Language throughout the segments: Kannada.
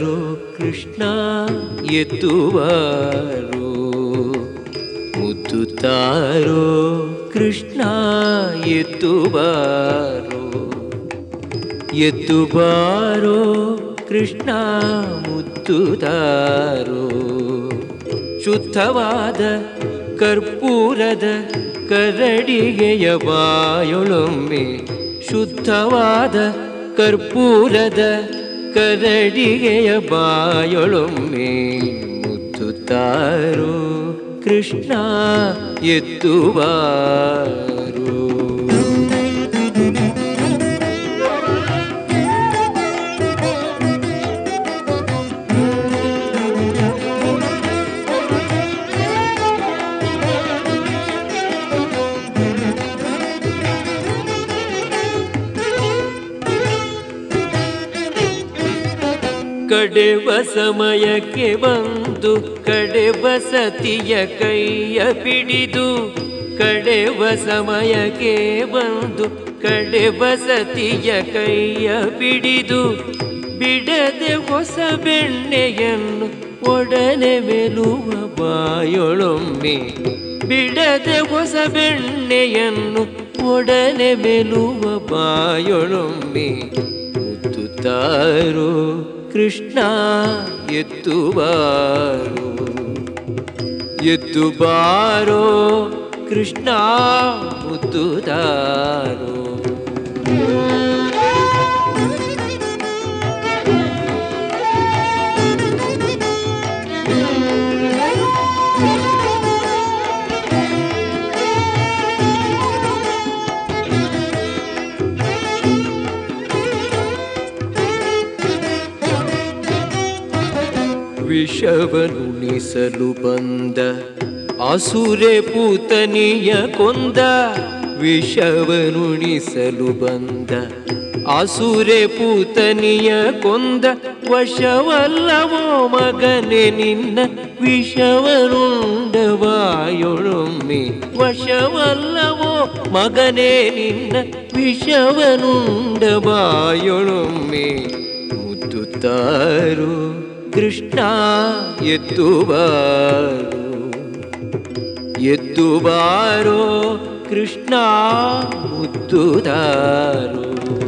ಮುತ್ತುತ್ತಾರೋ ಕೃಷ್ಣ ಎತ್ತುವಾರೋ ಮುತ್ತುತ್ತಾರೋ ಕೃಷ್ಣ ಎತ್ತುವಾರೋ ಎತ್ತುಬಾರೋ ಕೃಷ್ಣ ಮುತ್ತುತ್ತಾರೋ ಶುದ್ಧವಾದ ಕರ್ಪೂರದ ಕರಡಿಗೆಯ ಬಾಯೊಳೊಮ್ಮೆ ಶುದ್ಧವಾದ ಕರ್ಪೂರದ ಕರಡಿಗೆಯ ಬಾಯೊಳೊಮ್ಮೆ ಮುತ್ತುತ್ತಾರೋ ಕೃಷ್ಣ ಎತ್ತುವಾರೋ ಕಡೆವ ಸಮಯಕ್ಕೆ ಬಂದು ಕಡೆವ ಸತಿಯ ಕೈಯ ಪಿಡಿದು ಕಡೆವ ಸಮಯಕ್ಕೆ ಬಂದು ಕಡೆವ ಸತಿಯ ಕೈಯ ಪಿಡಿದು ಬಿಡದೆ ಹೊಸ ಬೆಣ್ಣೆಯನ್ನು ಒಡನೆ ಮೆಲುವ ಬಾಯೊಳೊಮ್ಮೆ ಬಿಡದೆ ಹೊಸ ಬೆಣ್ಣೆಯನ್ನು ಒಡನೆ ಮೆಲುವ ಬಾಯೊಳೊಮ್ಮೆ ಮುತ್ತುತ್ತಾರೋ ಕೃಷ್ಣ ಎತ್ತುಬಾರೋ ಎತ್ತುಬಾರೋ ಕೃಷ್ಣ ಮುತ್ತುತ್ತಾರೋ ವಿಷವನುಣಿಸಲು ಬಂದ ಅಸುರೆ ಪೂತನಿಯ ಕೊಂದ ವಿಷವನುಣಿಸಲು ಬಂದ ಅಸುರೆ ಪೂತನಿಯ ಕೊಂದ ವಶವಲ್ಲವೋ ಮಗನೆ ನಿನ್ನ ವಿಷವನುಂಡವಾಯೊಳೊಮ್ಮೆ ವಶವಲ್ಲವೋ ಮಗನೇ ನಿನ್ನ ವಿಷವನುಂಡವಾಯೊಳೊಮ್ಮೆ ಮುತ್ತುತ್ತಾರೋ ಕೃಷ್ಣ ಎತ್ತುಬಾರೋ ಎತ್ತುಬಾರೋ ಕೃಷ್ಣ ಮುತ್ತುದಾರೋ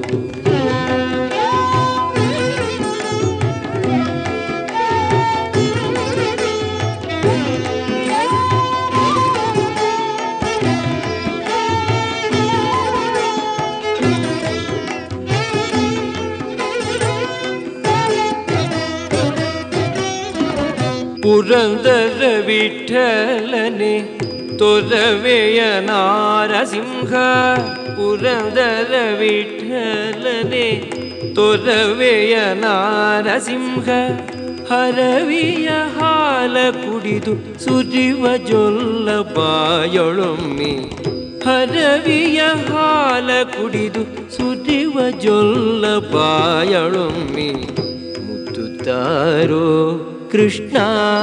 ಪುರಂದರ ವಿಠಲನೆ ತೊರವೆಯ ನಾರಸಿಂಹ ಪುರಂದರ ವಿಠಲನೆ ತೊರವೆಯ ನಾರಸಿಂಹ ಹರವಿಯ ಹಾಲ ಕುಡಿದು ಸುಜಿವ ಜೊಲ್ಲ ಬಾಯೊಳೊಮ್ಮೆ ಹರವಿಯ ಹಾಲ ಕುಡಿದು ಸುಜಿವ ಜೊಲ್ಲ ಬಾಯೊಳೊಮ್ಮೆ ಮುತ್ತುತ್ತಾರೋ ಕೃಷ್ಣ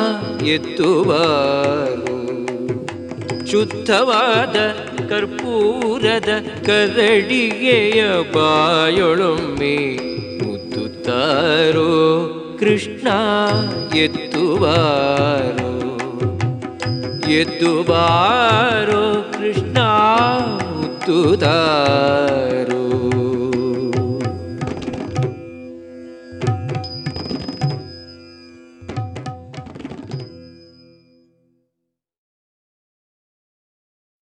ಎತ್ತುವಾರೋ ಶುದ್ಧವಾದ ಕರ್ಪೂರದ ಕರಡಿಗೆಯ ಬಾಯೊಳೊಮ್ಮೆ ಮುತ್ತುತ್ತಾರೋ ಕೃಷ್ಣ ಎತ್ತುವಾರೋ ಎತ್ತುಬಾರೋ ಕೃಷ್ಣ ಮುತ್ತುತ್ತಾರೋ